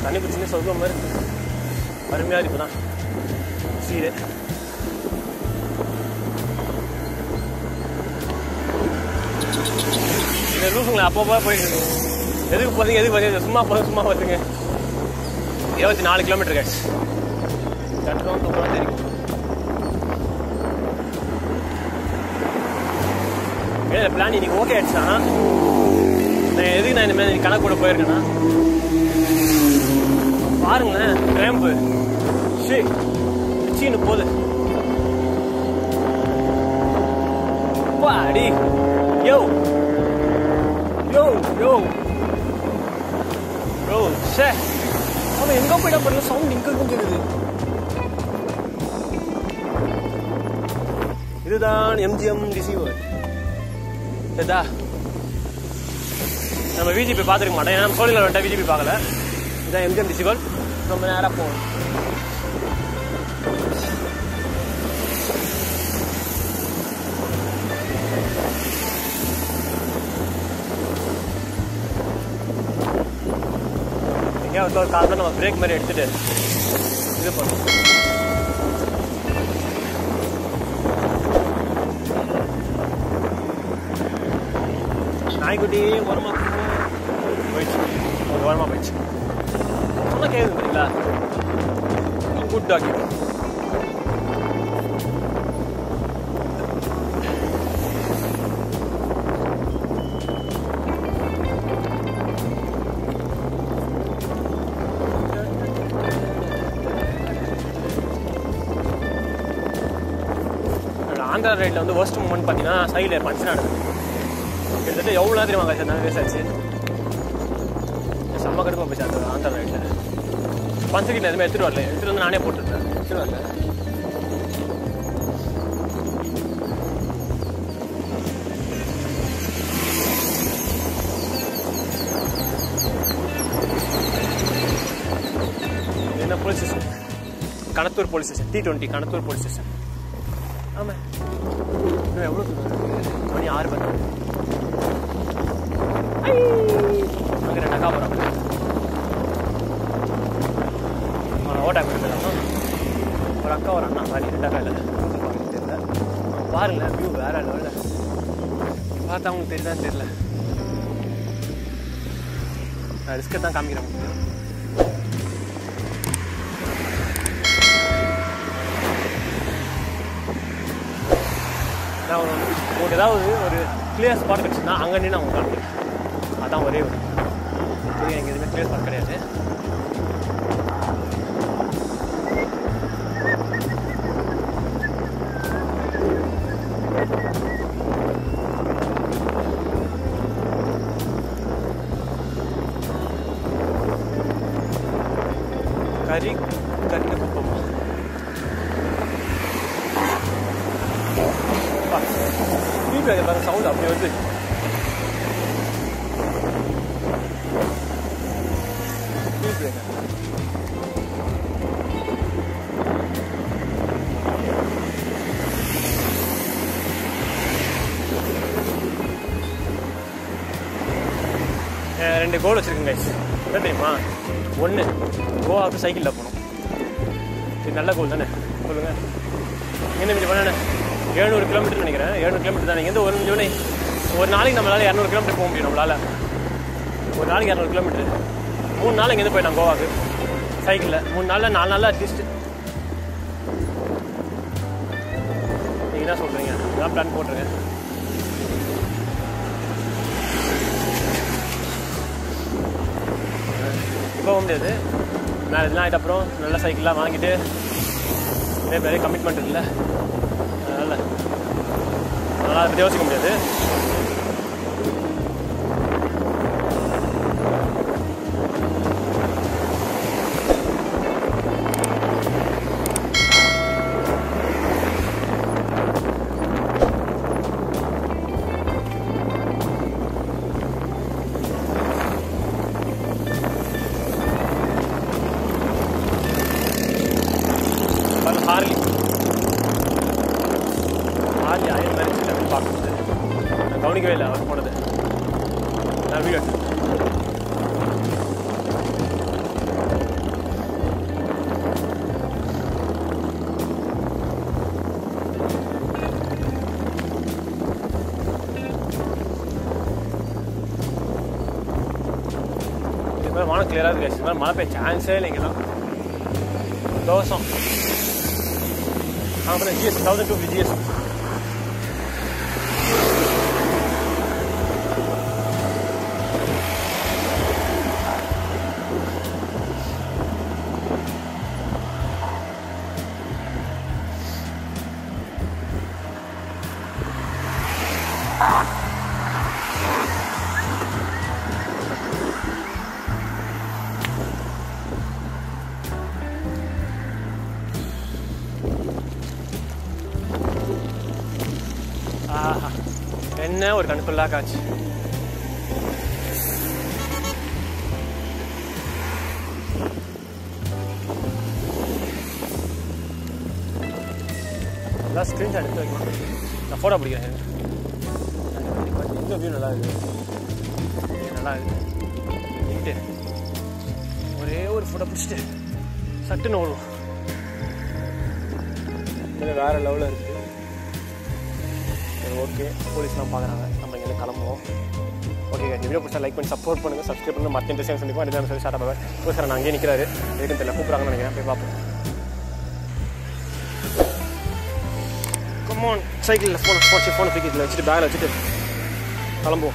தண்ணி பிடிச்சினே சொர்க்கம் மாதிரி அருமையாக இருக்கு தான் சீடு இந்த லூசுங்களா அப்பப்போ போயிட்டு இருக்கு எதுக்கு போகிறீங்க எதுக்கு போகிறீங்க சும்மா போதும் சும்மா பார்த்துங்க இருபத்தி நாலு கிலோமீட்டர் கேட்ச் கட்டுறோம் தூக்கம் தெரியும் ஏன் பிளான் இன்னைக்கு ஓகே ஆயிடுச்சா நான் எதுக்கு நான் இனிமேல் இன்னைக்கு கணக்கு கூட போயிருக்கேன்னா பாருங்களேன் ரேம்பு ஷே சீனு போகுது பாடி யோ யோ யோ ப்ரோ ஷே அவன் எங்க போயிட்டா பாருங்க சவுண்ட் இங்க இருக்கும் கேக்குது இதுதான் எம்ஜிஎம் ரிசீவர் சரிதா நம்ம விஜிபி பார்த்துருக்க மாட்டோம் ஏன்னா நம்ம சோழியில் வந்துட்டா விஜிபி பார்க்கல இதான் எம்ஜிஎம் ரிசீவர் ரொம்ப நேரம் போகணும் எங்கேயாவது ஒரு கால் நம்ம பிரேக் மாதிரி எடுத்துட்டு இது பண்ணுவோம் நாய்க்குட்டி உரமா போயிடுச்சு ஒரு உரமா போயிடுச்சு சொன்னா கேட்குது பார்த்தீங்களா குட் டாக் ஆந்திரா ரைடில் வந்து ஃபர்ஸ்ட் மூமெண்ட் பார்த்தீங்கன்னா சைடில் பஞ்சு நடக்குது கிட்டத்தட்ட எவ்வளோ நேரம் தெரியுமா காய்ச்சி நான் வேஸ்ட் ஆச்சு செம்ம கடுப்பாக போச்சு அந்த ஆந்திரா ரைட்டில் பஞ்சு கிட்ட எதுவுமே எடுத்துகிட்டு வரல எடுத்துகிட்டு வந்து நானே போட்டுருந்தேன் எடுத்துகிட்டு வரல இது என்ன போலீஸ் ஸ்டேஷன் கணத்தூர் போலீஸ் ஸ்டேஷன் டி டுவெண்ட்டி கணத்தூர் போலீஸ் ஸ்டேஷன் ஆமாம் இன்னும் எவ்வளோ தூரம் இருக்கு? மணி ஆறு பத்து அங்கே ரெண்டு அக்கா போகிறாங்க ஓட்டா போயிருந்தாங்க ஒரு அக்கா ஒரு அண்ணா மாதிரி ரெண்டு அக்கா இல்லை தெரியல பாருங்களேன் வியூ வேற லெவலில் பார்த்தா அவங்களுக்கு தெரியுதான்னு தெரியல நான் ரிஸ்க்கை தான் காமிக்கிறேன் உங்களுக்கு நான் ஒரு உங்களுக்கு ஏதாவது ஒரு கிளியர் ஸ்பாட் கிடச்சுன்னா அங்கே நின்று அவங்க காமிக்கிறேன் அதான் ஒரே ஒரு இது எனக்கு எதுவுமே கிளியர் ஸ்பாட் கிடையாது கறி கறின குப்பமா ஸ்பீட் பிரேக்கர் பாருங்க சவுண்ட் அப்படி வருது ஸ்பீட் பிரேக்கர் ரெண்டு கோல் வச்சிருக்கேன் கைஸ் என்ன தெரியுமா ஒன்று கோவாவுக்கு சைக்கிளில் போகணும் இது நல்ல கோல் தானே சொல்லுங்கள் என்ன மிஞ்சி பண்ண எழுநூறு கிலோமீட்டர் நினைக்கிறேன் எழுநூறு கிலோமீட்டர் தான் இங்கேருந்து ஒரு மில்லியோனே ஒரு நாளைக்கு நம்மளால இரநூறு கிலோமீட்டர் போக முடியும் நம்மளால ஒரு நாளைக்கு இரநூறு கிலோமீட்டர் மூணு நாள் இங்கேருந்து போயிட்டோம் கோவாக்கு சைக்கிளில் மூணு நாளில் நாலு நாளில் அட்லீஸ்ட் நீங்கள் என்ன சொல்கிறீங்க இதான் பிளான் போட்டுருங்க இப்போ போக முடியாது மேலே இதெல்லாம் ஆகிட்ட அப்புறம் நல்ல சைக்கிள்லாம் வாங்கிட்டு இதே மாதிரி கமிட்மெண்ட் இல்லை அதனால் அதனால் அதை பற்றி யோசிக்க முடியாது பாருங்க, ஹார்லி ஹார்லி அயன் மாதிரி அப்படின்னு பார்க்குறது நான் கவனிக்கவே இல்லை அவர் போனது நான் வீடியோ எடுத்தேன் வானம் கிளியராக இருக்கு guys. இந்த மாதிரி மழை பெய்ய சான்ஸே இல்லைங்கலாம் தோசம் அப்புறம் ஜிஎஸ் தௌசண்ட் டூ ஜிஎஸ் ஆஹா என்ன ஒரு கணுக்குள்ளா காட்சி எல்லாம் ஸ்க்ரீன்ஷாட் எடுத்து வைக்கலாம் நான் ஃபோட்டோ பிடிக்கிறேன் எங்கே வியூ நல்லா இருக்கு இங்க நல்லா இருக்கு நின்ட்டு ஒரே ஒரு ஃபோட்டோ பிடிச்சிட்டு சட்டுன்னு ஓடுவோம் இது வேற லெவலில் இருக்குது சரி ஓகே போலீஸ்லாம் பார்க்குறாங்க நம்ம இங்கே கிளம்புவோம் ஓகே இந்த வீடியோ பிடிச்சா லைக் பண்ணி சப்போர்ட் பண்ணுங்கள் சப்ஸ்கிரைப் பண்ணி மற்ற இன்ட்ரெஸ்ட் சந்திப்போம் அடுத்த சொல்லி ஸ்டார்ட் ஆவார் ஓ சார் நான் அங்கேயே நிற்கிறாரு எதுக்கும் தெரியல கூப்பிட்றாங்கன்னு நினைக்கிறேன் போய் பார்ப்போம் கமான் சைக்கிளில் ஃபோனை போச்சு ஃபோனை தூக்கி இதில் வச்சுட்டு பேக்கில் வச்சுட்டு கிளம்புவோம்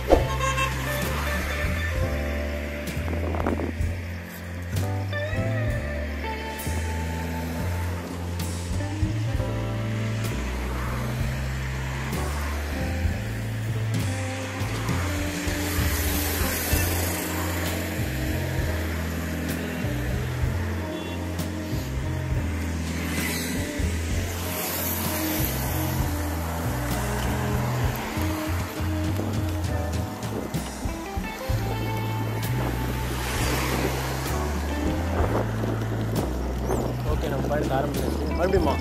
ஓகே நம்ம பயணத்தை ஆரம்பிச்சு மறுபடியுமா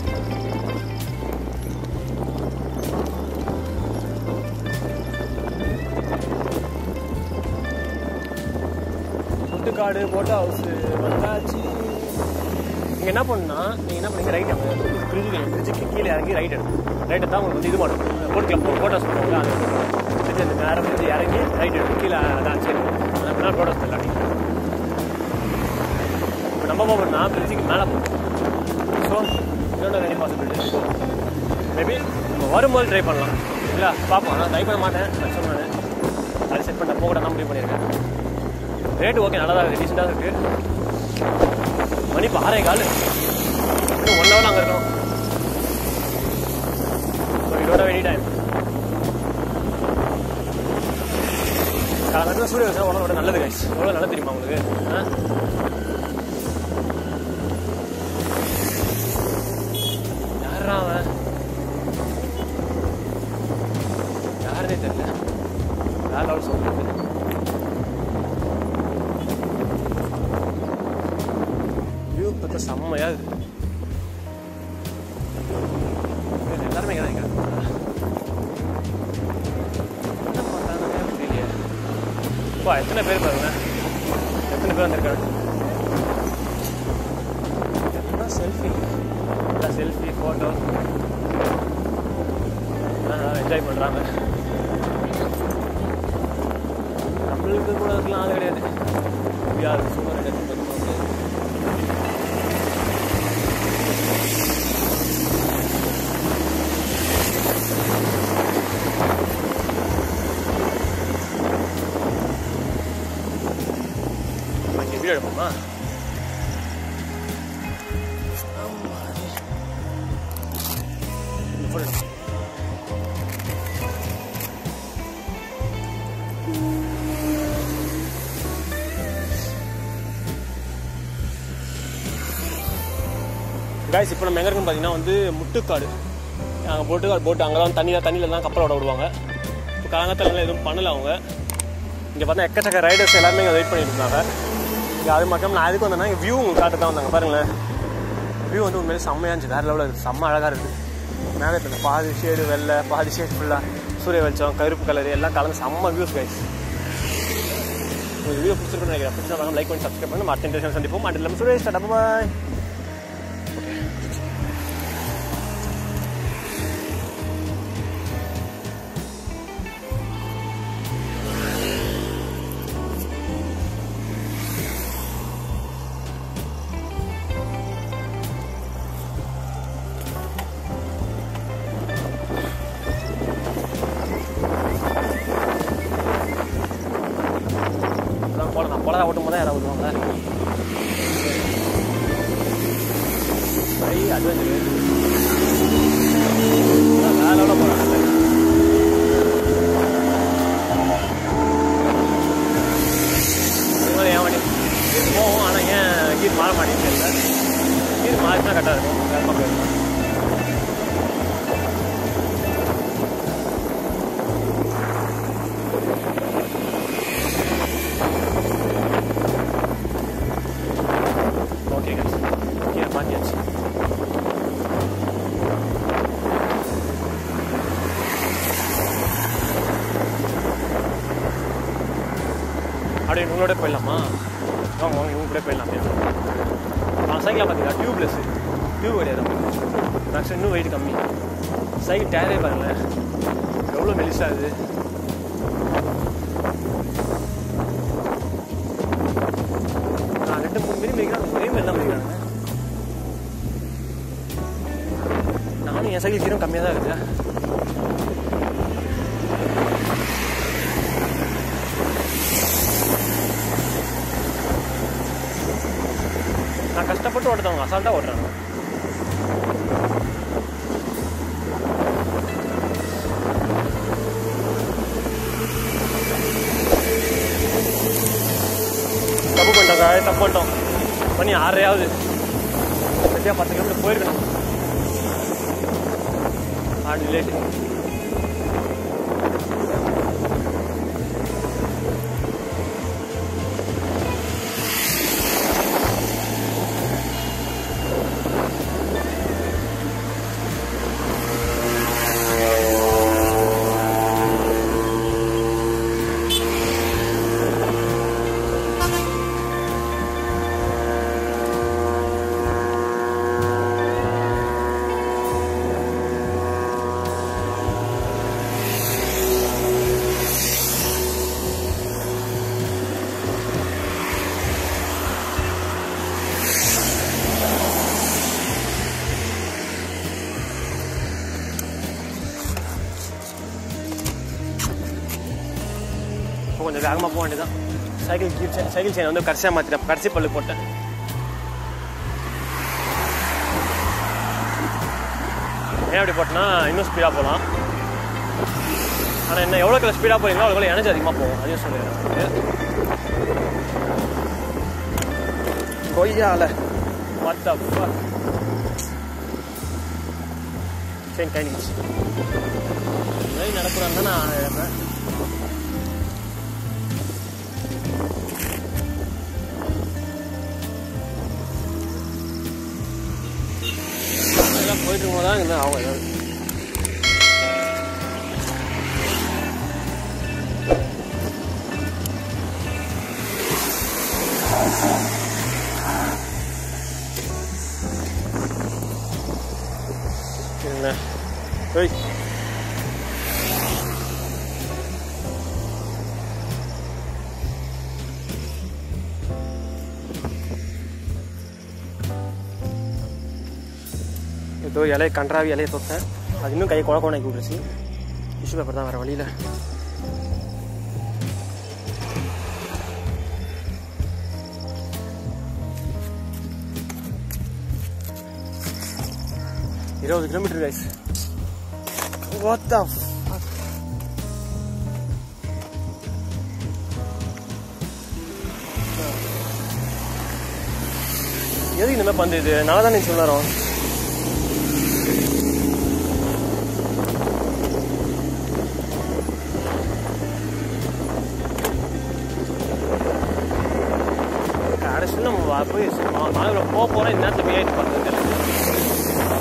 முட்டுக்காடு போட்டோ ஹவுஸ் வந்தாச்சு நீங்கள் என்ன பண்ணா நீங்கள் என்ன பண்ணீங்க ரைட் அங்கே பிரிட்ஜுக்கு பிரிட்ஜுக்கு கீழே இறங்கி ரைட் எடுக்கும் ரைட் எடுத்தால் உங்களுக்கு வந்து இது பண்ணும் போட் கிளப் ஃபோட்டோஸ் பண்ணுவாங்க அது பிரிட்ஜ் அந்த நேரம் பிரிட்ஜ் இறங்கி ரைட் எடுக்கும் கீழே அதான் சரி அப்படின்னா ஃபோட்டோஸ் இல்லாட்டி இப்போ நம்ம போகணும்னா பிரிட்ஜுக்கு மேலே போகணும் ஸோ இன்னொன்று ரெடி பாசிபிலிட்டி மேபி நம்ம வரும்போது ட்ரை பண்ணலாம் இல்லை பார்ப்போம் நான் ட்ரை பண்ண மாட்டேன் நான் சொன்னேன் அது செட் பண்ண போக கூட தான் முடிவு பண்ணியிருக்கேன் ரேட்டு ஓகே நல்லா தான் இருக்குது டீசெண்டாக இருக்குது மணி இப்போ ஆறே கால் இன்னும் ஒன் ஹவர் அங்கே இருக்கணும் ஸோ இதோட எனி டைம் காலகட்டத்தில் சூரிய வச்சா உடனே நல்லது கைஸ் எவ்வளோ நல்லது தெரியுமா உங்களுக்கு ஆ யாரா அவன் யாருனே தெரியல வேற லெவல் சொல்றது வியூ பார்த்தா செம்மையா இருக்கு வேற எல்லாருமே இங்கே தான் இருக்காங்க. என்ன பண்றாங்கன்னே தெரியலையே. அப்பா, எத்தனை பேர் பாருங்க எத்தனை பேர் வந்திருக்காங்க எல்லாம் செல்ஃபி எல்லாம் செல்ஃபி ஃபோட்டோ என்ஜாய் பண்ணுறாங்க நம்மளுக்கு கூட இருக்கலாம் ஆள் கிடையாது யார் சூப்பர் ரெண்டு வீடியோ எடுப்போமா ஃபுல் கைஸ் இப்போ நம்ம எங்கே இருக்குன்னு பார்த்தீங்கன்னா வந்து முட்டுக்காடு அங்கே போட்டுக்காடு போட்டு அங்கே தான் தண்ணி தண்ணியில் தான் கப்பலோட விடுவாங்க இப்போ காலங்கத்தில் எதுவும் பண்ணல அவங்க இங்கே பார்த்தா எக்கச்சக்க ரைடர்ஸ் எல்லாருமே இங்கே வெயிட் பண்ணிட்டு இருந்தாங்க இங்கே அது மட்டும் நான் அதுக்கு வந்தேன்னா வியூ உங்களுக்கு காட்டு தான் வந்தாங்க பாருங்களேன் வியூ வந்து உண்மையிலே செம்மையாக இருந்துச்சு வேறு லெவலில் இருக்குது செம்ம அழகாக இருக்குது மேகத்தில் பாதி ஷேடு வெள்ளை பாதி ஷேடு ஃபுல்லாக சூரிய வெளிச்சம் கருப்பு கலர் எல்லாம் கலந்து செம்ம வியூஸ் கைஸ் உங்களுக்கு வீடியோ பிடிச்சிருக்குன்னு நினைக்கிறேன் பிடிச்சா லைக் பண்ணி சப்ஸ்கிரைப் பண்ணி மற்ற இன்ட்ரெஸ்ட் சந்திப்போம் அண்ட் இல்லாமல் சுரேஷ் டாடா பாய் ஓவராக ஓட்டும் போது தான் யாராவது வருவாங்க ஐ அட்வென்ச்சர் வேற லெவலில் போகிறாங்க இதனால ஏன் வண்டி போவோம் ஆனால் ஏன் கீர் மாற மாட்டேங்குது தெரியல கீர் மாறினா கரெக்டாக இருக்கும் வேகமாக போயிருக்கும் ஓகே guys கீரை மாற்றியாச்சு அப்படியே உங்களோட போயிடலாமா வாங்க வாங்க இவங்க கூட போயிடலாம் அப்படியே நான் சைக்கிள் பார்த்தீங்களா டியூப்லெஸ் டியூப் கிடையாது மேக்ஸிமம் இன்னும் வெயிட் கம்மி சைக்கிள் டயரே பாருங்களேன் எவ்வளோ மெலிசா இது நான் ரெண்டு மூணு மினி மிதிக்கிறேன் ஒரே மாதிரி தான் மிதிக்கிறாங்க நானும் என் சைக்கிள் கீரும் கம்மியாக தான் இருக்குது நான் கஷ்டப்பட்டு ஓட்டுறவங்க அசால்ட்டாக ஓட்டுறாங்க தப்பு பண்ணிட்டோம் காய் தப்பு பண்ணிட்டோம் பண்ணி ஆறையாவது சரியா பத்து கிலோமீட்டர் போயிருக்கணும் ஆடு லேட்டு இப்போ கொஞ்சம் வேகமாக போக வேண்டியதான் cycle gear chain cycle chain வந்து கடைசியாக மாற்றிட்டேன் கடைசி பல்லு போட்டேன் ஏன் அப்படி போட்டேன்னா இன்னும் ஸ்பீடாக போகலாம் ஆனால் என்ன எவ்வளோக்கு ஸ்பீடாக போகிறீங்களோ அவ்வளோ எனர்ஜி அதிகமாக போகும் அதையும் சொல்லிடுறேன் கொய்யால மத்த செயின் கை நிச்சு இந்த மாதிரி நடக்கிறான்னு தான் நான் எழுதுறேன் எல்லாம் போயிட்டு இருக்கும்போது தான் இன்னும் ஆகும் ஏதாவது என்ன ஓய் ஏதோ இலைய கன்றாவி இலைய தொட்டேன் அது இன்னும் கை குழ குழந்தைக்கு விட்டுருச்சு டிஷ்யூ பேப்பர் தான் வேறு வழியில் இருபது kilometre guys What the fuck? எதுக்கு இந்த மாதிரி பந்து இது நல்லா தான் நீ சொன்னாரோம் கடைசியில் நம்ம வா- போய் நாளைக்கு போக போகிறோம் இந்த நேரத்தில் போய் ஆயிட்டு பார்த்தது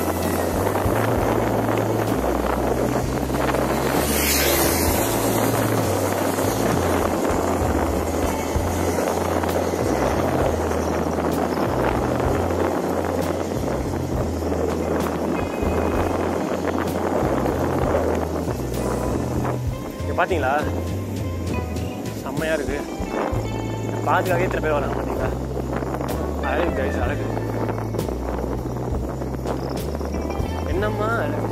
இங்க பாத்தீங்களா செம்மையா இருக்கு பாதுகாக்கவே இத்தனை பேர் வராங்க பாத்தீங்களா அழகு கைஸ் அழகு என்னம்மா அழகு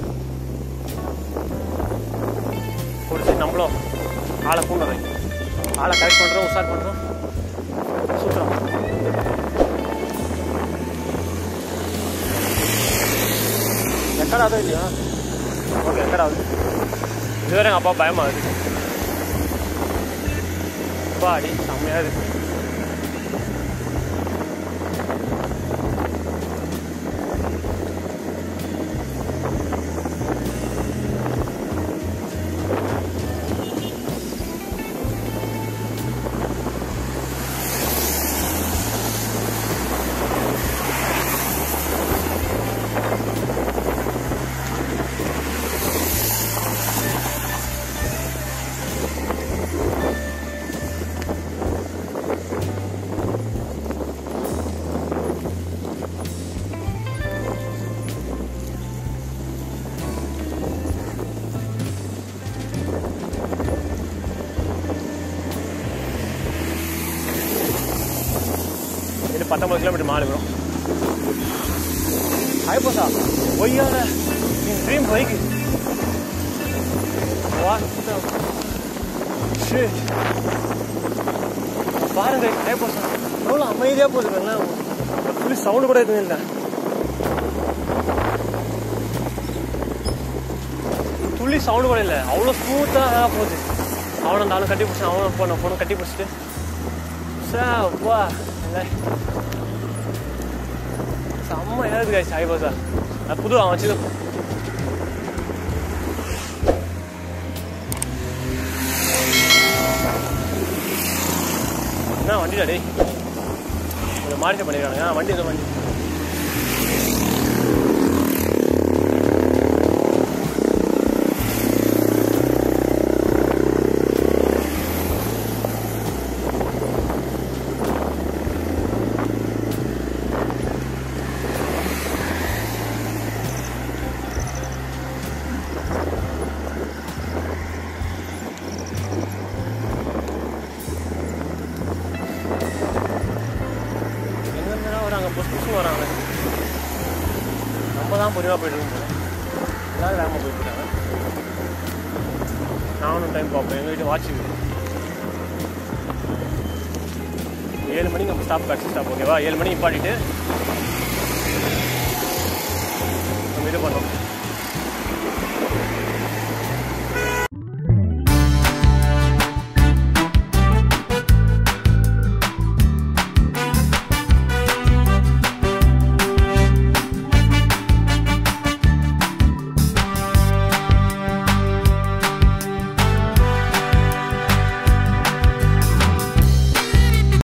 ஒரு சரி நம்மளும் ஆளை பூண்டவை ஆளை கரெக்ட் பண்ணுறோம் உஷார் பண்ணுறோம் சுற்றுறோம் ரெக்கார்ட் ஆகுதோ இல்லையா ஓகே ரெக்கார்ட் ஆகுது இதுவரை எங்கள் அப்பா பயமாகுது அப்பா அடி செம்மையாக இருக்கு இது பத்தொம்பது கிலோமீட்டர் மாடு வரும் ஆயிப்போசா ஒய்யார என் ட்ரீம் பைக் பாருங்க ஆயிப்போசா எவ்வளோ அமைதியாக போகுதுங்களா புளி சவுண்டு கூட எதுவும் இல்லை துளி சவுண்டு கூட இல்லை அவ்வளோ ஸ்மூத்தாக போகுது அவனை அந்த ஆளை கட்டி பிடிச்சான் அவனை போன பொண்ணு கட்டி பிடிச்சிட்டு சார் வா இல்லை செம்மையாக இருக்கு guys, சாய் பாசா அது புது அவன் வச்சது என்ன வண்டிடா டேய் கொஞ்சம் மாடிஃபை பண்ணிருக்கானுங்க ஆ, வண்டி இது வண்டி எங்கேருந்துடா வராங்க புஷ் புஷ் வராங்க நம்ம தான் பொறுமையாக போயிட்டு இருக்கோம் போல எல்லாரும் வேகமாக போயிட்டு இருக்காங்க நானும் டைம் பார்ப்பேன் எங்கள் வீட்டு வாட்ச் வீடு ஏழு மணிக்கு நம்ம ஸ்டாப் கட்சி ஸ்டாப் ஓகேவா ஏழு மணிக்கு நிப்பாட்டிட்டு நம்ம இது பண்ணோம்